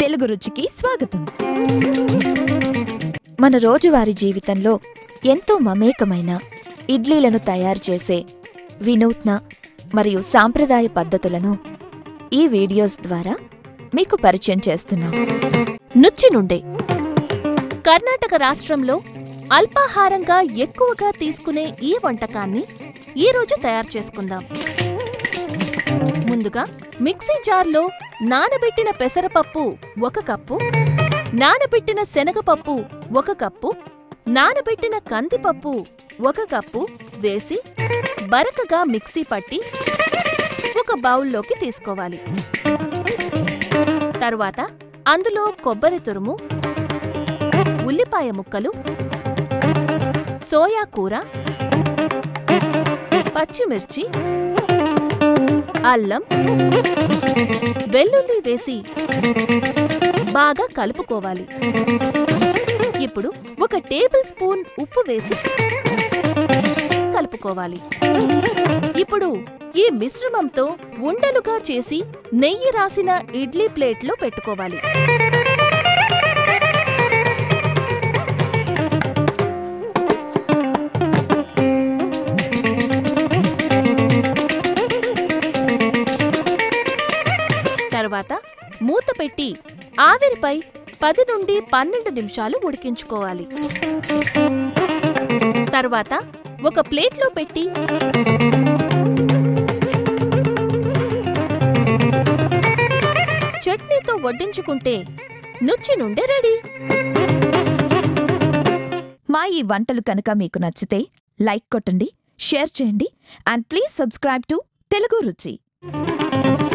తెలుగు రుచికి స్వాగతం మన రోజువారీ జీవితంలో ఎంతో మమేకమైన ఇడ్లీలను తయారు చేసే వినూత్న మరియు సాంప్రదాయ పద్ధతులను ఈ వీడియోస్ ద్వారా మీకు పరిచయం చేస్తున్నాం నుచ్చి నుండే కర్ణాటక రాష్ట్రంలో అల్పాహారంగా ఎక్కువగా తీసుకునే ఈ వంటకాన్ని ఈరోజు తయారు చేసుకుందాం ముందుగా మిక్సీ జార్లో నానబెట్టిన పెసరపప్పు ఒక కప్పు నానబెట్టిన శనగపప్పు ఒక కప్పు నానబెట్టిన కందిపప్పు ఒక కప్పు వేసి బరకగా మిక్సీ పట్టి ఒక బౌల్లోకి తీసుకోవాలి తరువాత అందులో కొబ్బరి తురుము ఉల్లిపాయ ముక్కలు సోయా కూర పచ్చిమిర్చి అల్లం వెల్లుల్లి వేసి బాగా కలుపుకోవాలి ఇప్పుడు ఒక టేబుల్ స్పూన్ ఉప్పు వేసి కలుపుకోవాలి ఇప్పుడు ఈ మిశ్రమంతో ఉండలుగా చేసి నెయ్యి రాసిన ఇడ్లీ ప్లేట్లో పెట్టుకోవాలి తర్వాత మూత పెట్టి ఆవిరిపై పది నుండి పన్నెండు నిమిషాలు ఉడికించుకోవాలి తర్వాత ఒక ప్లేట్లో పెట్టి చట్నీతో వడ్డించుకుంటే నుచ్చి నుండే రెడీ మా ఈ వంటలు కనుక మీకు నచ్చితే లైక్ కొట్టండి షేర్ చేయండి and please subscribe to Telugu రుచి